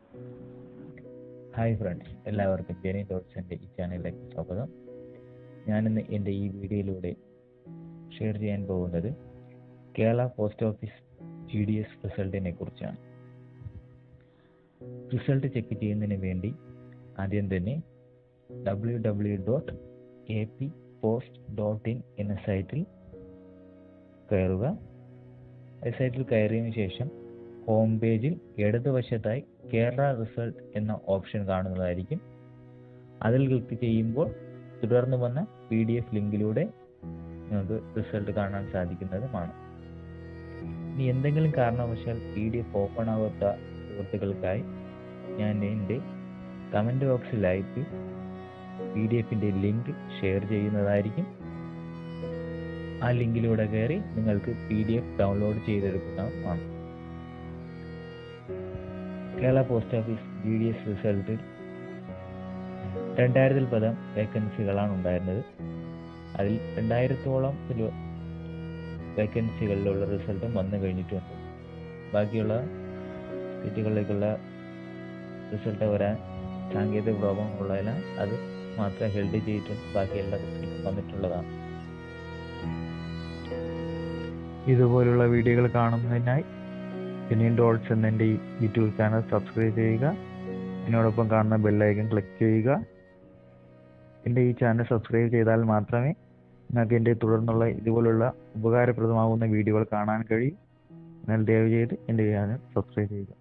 hi friends എല്ലാവർക്കും ജെനി ഡോട്ട്സിൻ്റെ ഈ ചാനലിലേക്ക് സ്വാഗതം ഞാനിന്ന് എൻ്റെ ഈ വീഡിയോയിലൂടെ ഷെയർ ചെയ്യാൻ പോകുന്നത് Kerala post office G D S റിസൾട്ടിനെ കുറിച്ചാണ് റിസൾട്ട് ചെക്ക് ചെയ്യുന്നതിന് വേണ്ടി ആദ്യം തന്നെ W W dot A P post dot in എന്ന സൈറ്റിൽ കയറുക ഈ സൈറ്റിൽ കയറിയതിനു ശേഷം ഹോം പേജിൽ ഇടതുവശത്തായി കേരള റിസൾട്ട് എന്ന ഓപ്ഷൻ കാണുന്നതായിരിക്കും അതിൽ ക്ലിക്ക് ചെയ്യുമ്പോൾ തുടർന്ന് വന്ന പി ഡി എഫ് ലിങ്കിലൂടെ നിങ്ങൾക്ക് റിസൾട്ട് കാണാൻ സാധിക്കുന്നതുമാണ് ഇനി എന്തെങ്കിലും കാരണവശാൽ പി ഡി എഫ് ഓപ്പൺ ആവാത്ത സുഹൃത്തുക്കൾക്കായി ഞാൻ എൻ്റെ കമൻറ്റ് ബോക്സിലായിട്ട് പി ഡി എഫിൻ്റെ ലിങ്ക് ഷെയർ ചെയ്യുന്നതായിരിക്കും ആ ലിങ്കിലൂടെ കയറി നിങ്ങൾക്ക് പി ഡി എഫ് ഡൗൺലോഡ് ചെയ്തെടുക്കുന്നതാണ് Kerala post office G D S റിസൾട്ടിൽ രണ്ടായിരത്തിൽ പദം വേക്കൻസികളാണ് ഉണ്ടായിരുന്നത് അതിൽ രണ്ടായിരത്തോളം വേക്കൻസികളിലുള്ള റിസൾട്ടും വന്നു കഴിഞ്ഞിട്ടുണ്ട് ബാക്കിയുള്ള സീറ്റുകളിലേക്കുള്ള റിസൾട്ട് വരാൻ സാങ്കേതിക പ്രോബ്ലമുള്ളതിനാൽ അത് മാത്രം ഹെൽഡ് ചെയ്തിട്ടുണ്ട് ബാക്കിയെല്ലാ റിസൾട്ടും വന്നിട്ടുള്ളതാണ് ഇതുപോലുള്ള വീഡിയോകൾ കാണുന്നതിനായി ജെനിയൻ ഡോട്ട്സ് എന്ന എൻ്റെ യൂട്യൂബ് ചാനൽ സബ്സ്ക്രൈബ് ചെയ്യുക ഇതിനോടൊപ്പം കാണുന്ന ബെല്ലൈക്കൺ ക്ലിക്ക് ചെയ്യുക എൻ്റെ ഈ ചാനൽ സബ്സ്ക്രൈബ് ചെയ്താൽ മാത്രമേ നിങ്ങൾക്ക് എൻ്റെ തുടർന്നുള്ള ഇതുപോലുള്ള ഉപകാരപ്രദമാകുന്ന വീഡിയോകൾ കാണാൻ കഴിയും എന്നാൽ ദയവ് ചെയ്ത് എൻ്റെ ചാനൽ സബ്സ്ക്രൈബ് ചെയ്യുക